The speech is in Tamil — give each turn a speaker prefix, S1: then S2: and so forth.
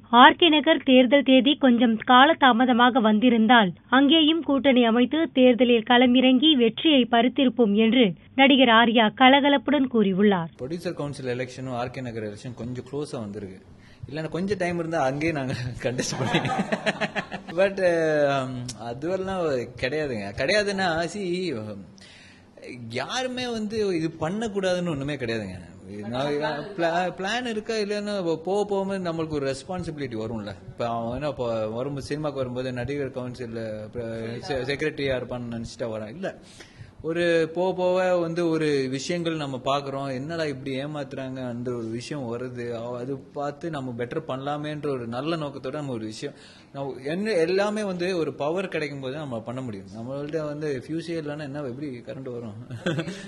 S1: ஆர்கே நகர் தேர்தல் தேதி கொஞ்சம் காலதாமதமாக வந்திருந்தால் அங்கேயும் கூட்டணி அமைத்து தேர்தலில் களமிறங்கி வெற்றியை பறித்திருப்போம் என்று நடிகர் ஆர்யா கலகலப்புடன் கூறியுள்ளார்
S2: ப்ரொடியூசர் கவுன்சில் எலெக்ஷனும் ஆர்கே நகர் எலெக்ஷன் கொஞ்சம் க்ளோஸா வந்திருக்கு இல்லைன்னா கொஞ்சம் டைம் இருந்தா அங்கேயே நாங்க கண்டெஸ்ட் பண்ணி பட் அதுவெல்லாம் கிடையாதுங்க கிடையாதுன்னா சி யாருமே வந்து இது பண்ணக்கூடாதுன்னு ஒண்ணுமே கிடையாதுங்க பிளான் இருக்கா இல்லைன்னா போக போகும்போது நம்மளுக்கு ஒரு ரெஸ்பான்சிபிலிட்டி வரும்ல இப்போ அவன் என்ன இப்போ வரும்போது சினிமாக்கு வரும்போது நடிகர் கவுன்சில் செக்ரட்டரியா இருப்பான்னு நினைச்சிட்டா வரான் இல்ல ஒரு போக போக வந்து ஒரு விஷயங்கள் நம்ம பாக்குறோம் என்னடா இப்படி ஏமாத்துறாங்க அந்த ஒரு விஷயம் வருது அவ- அது பார்த்து நம்ம பெட்டர் பண்ணலாமேன்ற ஒரு நல்ல நோக்கத்தோட நம்ம ஒரு விஷயம் நம்ம என்ன எல்லாமே வந்து ஒரு பவர் கிடைக்கும் போது நம்ம பண்ண முடியும் நம்மள்ட்ட வந்து ஃபியூசியர் இல்லைன்னா என்ன எப்படி கரண்ட் வரும்